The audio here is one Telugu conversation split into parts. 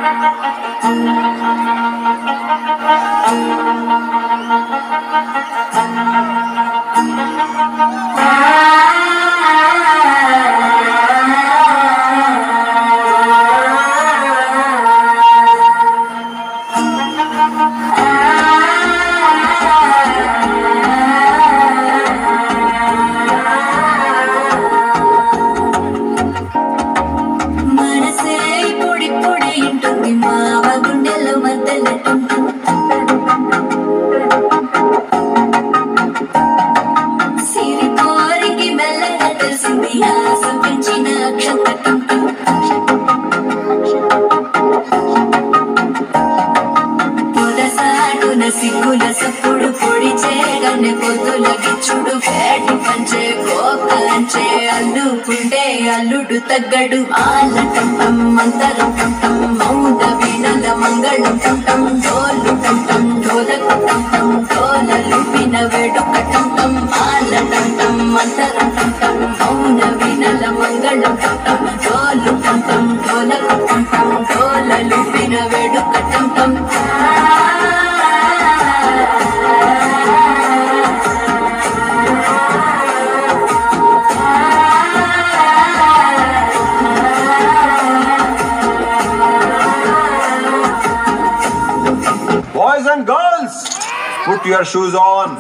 మనసే పొడి పొడి ఉంటుంది మావ గుండెల్లో మధ్యలో సిరి కోరికి మెల్లగా తెలిసింది ఆశ పెంచిన అక్షంతకం పొదసాటున సిగ్గుల సప్పుడు పొడి చేయగానే పొద్దుల గిచ్చుడు వేటి పంచే కోక అంచే అల్లుకుంటే అల్లుడు తగ్గడు ఆలటం టం మంతరం టం టం మౌన వీణల మంగళం టం టం డోలు టం టం డోలకు టం టం డోలలు విన వేడుక టం టం ఆలటం టం మంతరం టం టం మౌన వీణల మంగళం టం టం డోలు టం టం డోలకు టం టం డోలలు విన వేడుక టం టం Boys and girls, put your shoes on.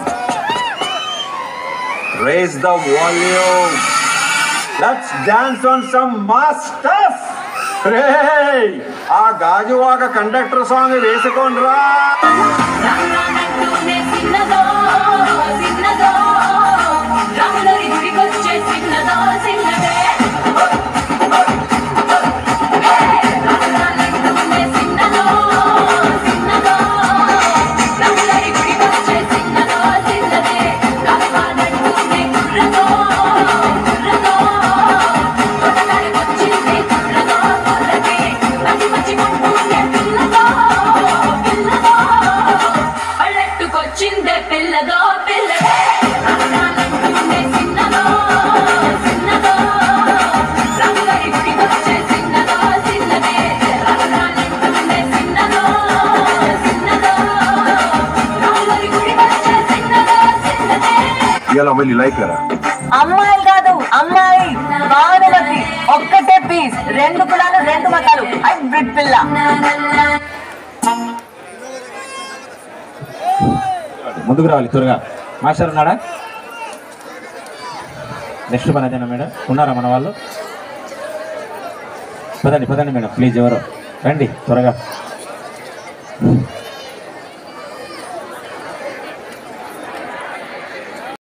Raise the volume. Let's dance on some mass stuff. Hey, ఆ గాజువాక కండక్టర్ సాంగ్ వేసుకోండ్రా రానంటూనే చిన్నదో చిన్నదో రాములరి గుడికొచ్చే చిన్నదో చిన్నదే రానంటూనే చిన్నదో చిన్నదో రాములరి గుడికొచ్చే చిన్నదో చిన్నదే రానంటూనే కుర్రదో కుర్రదో కొట్టకాడికొచ్చింది కుర్రదో కుర్రదే మంచి మంచి కొంటూనే పిల్లదో పిల్లదో పల్లెట్టుకొచ్చిందే పిల్లదో పిల్లదే రానంటూనే చిన్నదో చిన్నదో రాములరి గుడికొచ్చే చిన్నదో చిన్నదే రానంటూనే చిన్నదో చిన్నదో రాములరి గుడికొచ్చే చిన్నదో చిన్నదే ఇలా వెళ్ళి లైక్ కరా అమ్మాయి కాదు అమ్మాయి భానుమతి ఒక్కటే పీస్ రెండు కులాలు రెండు మతాలు హైబ్రిడ్ పిల్ల ముందుకు రావాలి త్వరగా మాస్టర్ ఉన్నాడా నెక్స్ట్ పని అదేనా మేడం ఉన్నారా మన వాళ్ళు పదండి పదండి మేడం ప్లీజ్ ఎవరు రండి త్వరగా